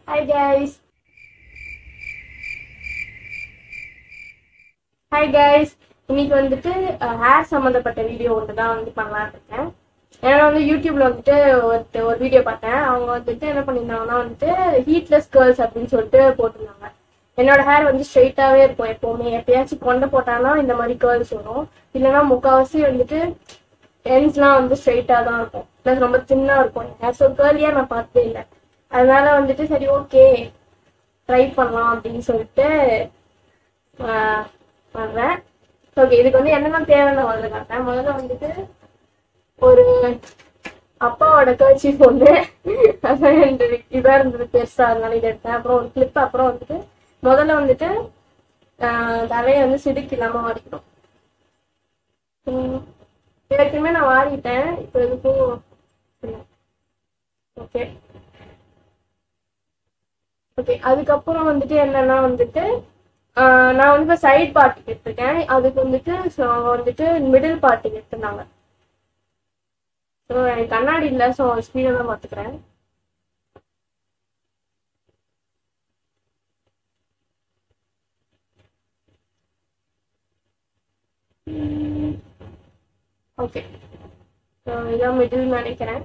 Hi guys hi guys இன்னைக்கு வந்துட்டு hair சம்மந்தப்பட்ட வீடியோ ஒன்று தான் வந்து பண்ணலான்னு இருக்கேன் ஏன்னா வந்து யூடியூப்ல வந்துட்டு ஒரு ஒரு வீடியோ பார்த்தேன் அவங்க வந்துட்டு என்ன பண்ணியிருந்தாங்கன்னா வந்துட்டு ஹீட்லெஸ் கேர்ள்ஸ் அப்படின்னு சொல்லிட்டு போட்டிருந்தாங்க என்னோட ஹேர் வந்து ஸ்ட்ரெயிட்டாவே இருக்கும் எப்பவுமே எப்பயாச்சும் கொண்டை போட்டானா இந்த மாதிரி கேர்ள்ஸ் வரும் இல்லைன்னா முக்கால்வாசி வந்துட்டு எண்ட்ஸ்லாம் வந்து ஸ்ட்ரெயிட்டா தான் இருக்கும் ப்ளஸ் ரொம்ப சின்னா இருக்கும் என் ஹேர் ஸோ கேர்லியா நான் பார்த்ததே இல்லை அதனால வந்துட்டு சரி ஓகே ட்ரை பண்ணலாம் அப்படின்னு சொல்லிட்டு ஆஹ், பண்றேன் ஓகே இதுக்கு வந்து என்னென்ன தேவைன்னு முதல்ல காட்டேன் முதல்ல வந்துட்டு ஒரு அப்பாவோட கர்ச்சீஃப் ஒன்று அதான் இருந்தது இதாக இருந்தது பெருசா அதனால இதை எடுத்தேன் அப்புறம் ஒரு கிளிப் அப்புறம் வந்துட்டு முதல்ல வந்துட்டு ஆஹ், தலையை வந்து சிடுக்கு இல்லாம வாரிக்கணும் உம், ஏற்கனவே நான் வாரிட்டேன் இப்போ எதுக்கும் ஓகே ஓகே அதுக்கப்புறம் வந்துட்டு என்னன்னா வந்துட்டு ஆஹ், நான் வந்து இப்போ சைட் பார்ட்டுக்கு எடுத்துருக்கேன் அதுக்கு வந்துட்டு so வந்துட்டு மிடில் பார்ட்டுக்கு எடுத்துருந்தாங்க ஸோ எனக்கு கண்ணாடி இல்லை ஸோ ஸ்பீடாக தான் பார்த்துக்கிறேன் ஓகே ஸோ இதான் மிடில் நினைக்கிறேன்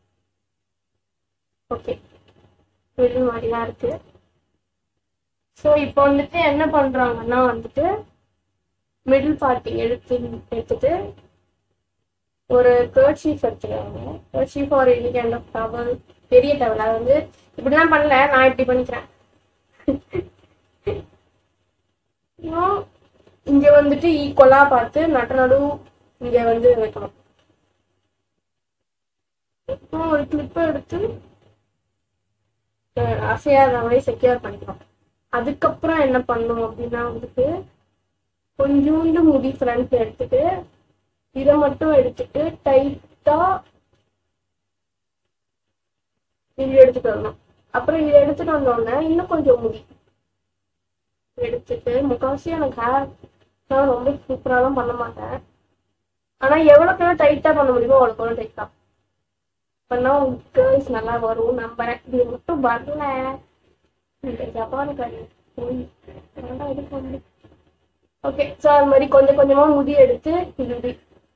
ஓகே மிடில் மாதிரி தான் இருக்கு ஸோ இப்போ வந்துட்டு என்ன பண்றாங்கன்னா வந்துட்டு மிடில் பார்ட்டி எடுத்து எடுத்துட்டு ஒரு கர்ச்சீஃப் எடுத்துக்கிறாங்க கர்ச்சீஃப் ஒரு எனி கைண்ட் ஆஃப் டவல் பெரிய டவல் அது வந்து இப்படிதான் பண்ணல நான் இப்படி பண்ணிக்கிறேன் இன்னும் இங்க வந்துட்டு ஈக்குவலா பார்த்து நட்ட நடு இங்க வந்து வைக்கணும் அப்புறம் ஒரு கிளிப்பை எடுத்து அஹ், அசையாத மாதிரி செக்யூர் பண்ணிக்கணும் அதுக்கப்புறம் என்ன பண்ணணும் அப்படின்னா வந்துட்டு கொஞ்சோண்டு முடி ஃப்ரண்ட்ல எடுத்துட்டு இதை மட்டும் எடுத்துட்டு டைட்டா இது எடுத்துட்டு வரணும் அப்புறம் இதை எடுத்துட்டு வந்தோடனே இன்னும் கொஞ்சம் முடி எடுத்துட்டு முக்கால்வாசி எனக்கு ஹேர் நான் ரொம்ப சூப்பராலாம் பண்ண மாட்டேன் ஆனா எவ்வளவுக்கு டைட்டா பண்ண முடியுமோ அவ்வளோக்கு டைட்டா பண்ணா கேர்ள்ஸ் நல்லா வரும் நம்புறேன் இது மட்டும் வரல இந்த ஜப்பானுக்காரி போய் வேண்டாம் இது பண்ணு ஓகே ஸோ அது மாதிரி கொஞ்சம் கொஞ்சமா முடி எடுத்து இது இப்படி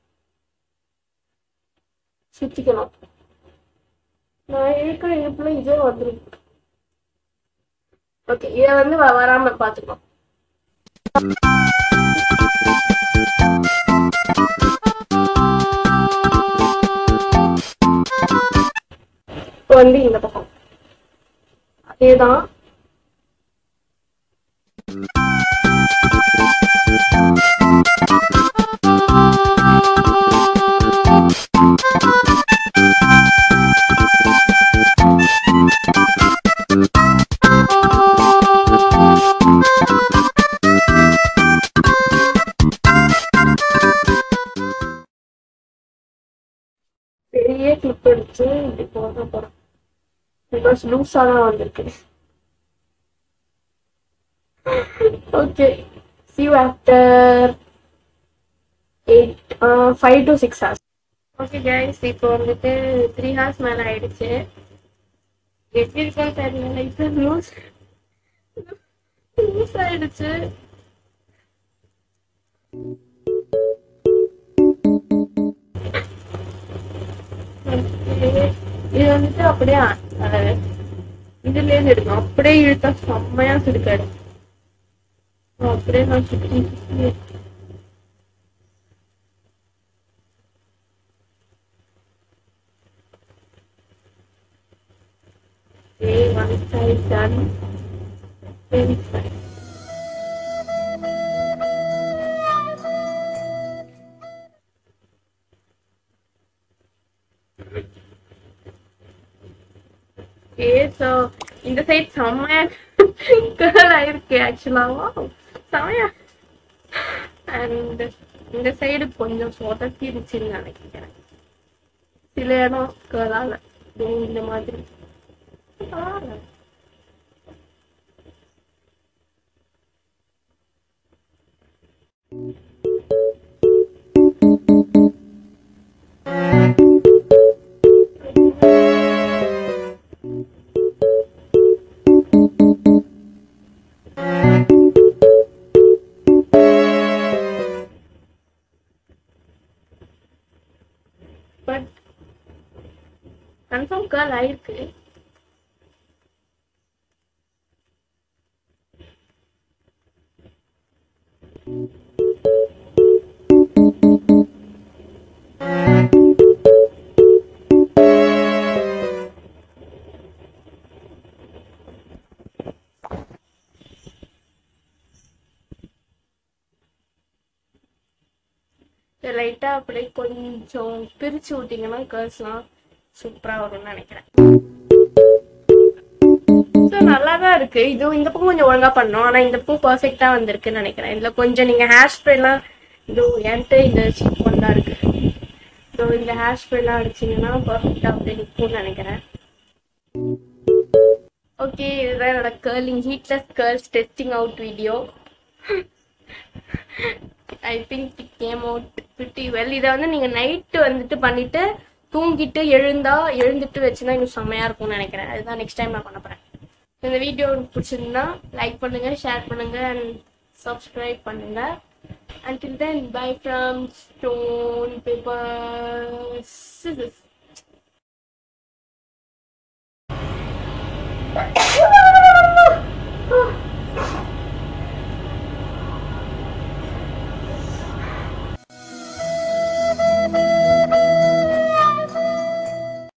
சுத்திக்கணும் நான் இருக்கிற இடுப்புல இதே வந்துருக்கு ஓகே இதை வந்து வ- வராம பாத்துக்கணும் இப்போ வந்து இந்த பக்கம் அதேதான் பெரிய கிளிப் எடுத்து இப்படி போட போறேன் பிகாஸ் லூஸா தான் வந்திருக்கு okay see you after eight five to six hours okay guys இப்போ வந்துட்டு த்ரீ ஹவர்ஸ் மேலே ஆயிடுச்சு எப்படி இருக்குன்னு தெரியல லைஃப் லூஸ் லூஸ் ஆயிடுச்சு Okay. இது வந்துட்டு அப்படியே அஹ், இதுல இருந்து எடுக்கணும் அப்படியே இழுத்தா செம்மையா சுருக்காடு அப்படியே நான் சுத்தி சுத்தி Okay, one side done. Very fine. Okay, so இந்த சைட் செம்மையா கேர்ள் ஆயிருக்கு ஆக்சுவலாவா செம்மையா அண்ட் இந்த சைடு கொஞ்சம் சொதப்பிருச்சுன்னு நினைக்கிறேன் சில இடம் கேர்ளால இந்த மாதிரி பரவாயில்ல. பட் கன்ஃபார்ம் கேர்ள் ஆயிருக்கு லைட்டாக அப்படியே கொஞ்சம் பிரிச்சு விட்டீங்கன்னா கேர்ள்ஸ்லாம் சூப்பராக வரும்னு நினைக்கிறேன் ஸோ நல்லா தான் இருக்கு இதுவும் இந்த பக்கம் கொஞ்சம் ஒழுங்கா பண்ணோம் ஆனால் இந்த பக்கம் பர்ஃபெக்டாக வந்திருக்குன்னு நினைக்கிறேன் இதில் கொஞ்சம் நீங்கள் ஹேர் ஸ்ப்ரேலாம் இதோ என்கிட்ட இந்த சீப் ஒன் தான் இருக்கு ஸோ இந்த ஹேர் ஸ்ப்ரேலாம் அடிச்சிங்கன்னா பர்ஃபெக்டாக அப்படியே நிற்கும்னு நினைக்கிறேன் ஓகே இதுதான் என்னோட curling heatless curls testing out video I think it came out pretty well இதை வந்து நீங்கள் நைட்டு வந்துட்டு பண்ணிட்டு தூங்கிட்டு எழுந்தா எழுந்துட்டு வச்சுன்னா இன்னும் செம்மையாக இருக்கும்னு நினைக்கிறேன் அதுதான் நெக்ஸ்ட் டைம் நான் பண்ண போகிறேன் இந்த வீடியோ உங்களுக்கு பிடிச்சிருந்தா லைக் பண்ணுங்க ஷேர் பண்ணுங்க அண்ட் சப்ஸ்கிரைப் பண்ணுங்க until then bye from stone paper scissors